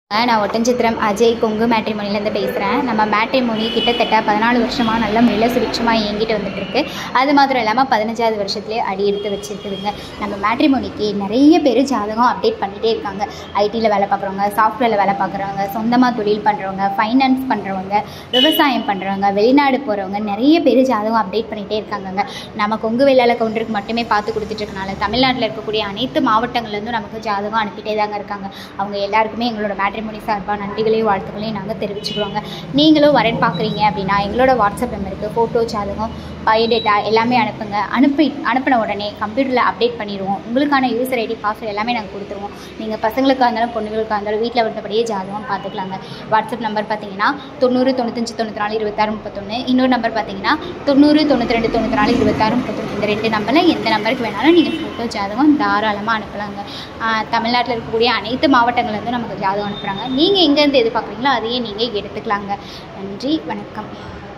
நான் ஒட்டன்சித்திரம் அஜய் கொங்கு மேட்ரிமோனிலேருந்து பேசுகிறேன் நம்ம மேட்ரிமோனி கிட்டத்தட்ட பதினாலு வருஷமாக நல்ல முறையில் சுபிட்சமாக இயங்கிட்டு வந்துட்டு இருக்கு அது மாத்திரம் இல்லாமல் பதினஞ்சாவது வருஷத்துலேயே அடி எடுத்து வச்சுருக்குதுங்க நம்ம மேட்ரிமோனிக்கு நிறைய பேர் ஜாதகம் அப்டேட் பண்ணிகிட்டே இருக்காங்க ஐடியில் வேலை பார்க்குறவங்க சாஃப்ட்வேரில் வேலை பார்க்குறவங்க சொந்தமாக தொழில் பண்ணுறவங்க ஃபைனான்ஸ் பண்ணுறவங்க விவசாயம் பண்ணுறவங்க வெளிநாடு போகிறவங்க நிறைய பேர் ஜாதகம் அப்டேட் பண்ணிகிட்டே இருக்காங்கங்க நம்ம கொங்கு வேளாள கவுண்டருக்கு மட்டுமே பார்த்து கொடுத்துட்டு இருக்கனால தமிழ்நாட்டில் இருக்கக்கூடிய அனைத்து மாவட்டங்கள்லேருந்தும் நமக்கு ஜாதகம் அனுப்பிட்டே தாங்க இருக்காங்க அவங்க எல்லாருக்குமே எங்களோட மேட்ரிமோனி சார்பாக நன்றிகளையும் வாழ்த்துக்களையும் நாங்கள் தெரிவிச்சுக்கிறோங்க நீங்களும் வரேன் பார்க்குறீங்க அப்படின்னா எங்களோட வாட்ஸ்அப் நம்பருக்கு ஃபோட்டோ ஜாதகம் பயோடேட்டா எல்லாமே அனுப்புங்க அனுப்பி அனுப்பின உடனே கம்ப்யூட்டரில் அப்டேட் பண்ணிடுவோம் உங்களுக்கான யூசர் ஐடி பாஸ்வேர்டு எல்லாமே நாங்கள் கொடுத்துருவோம் நீங்கள் பசங்களுக்காக இருந்தாலும் பொண்ணுங்களுக்காக இருந்தாலும் வீட்டில் வந்தபடியே ஜாதகம் பார்த்துக்கலாங்க வாட்ஸ்அப் நம்பர் பார்த்தீங்கன்னா தொண்ணூறு தொண்ணூத்தஞ்சு தொண்ணூற்றி நாலு இருபத்தாறு முப்பத்தொன்று இன்னொரு நம்பர் பார்த்தீங்கன்னா தொண்ணூறு தொண்ணூற்றி ரெண்டு தொண்ணூற்றி நாலு இருபத்தாறு முப்பத்தொன்று இந்த ரெண்டு நம்பரில் எந்த நம்பருக்கு வேணாலும் நீங்கள் ஃபோட்டோ ஜாதகம் தாராளமாக அனுப்பலாங்க ஆஹ் தமிழ்நாட்டில் இருக்கக்கூடிய அனைத்து மாவட்டங்கள்லேருந்து நமக்கு ஜாதகம் அனுப்புகிறாங்க நீங்கள் எங்கேருந்து எதிர்பார்க்குறீங்களோ அதையே நீங்கள் எடுத்துக்கலாங்க நன்றி வணக்கம்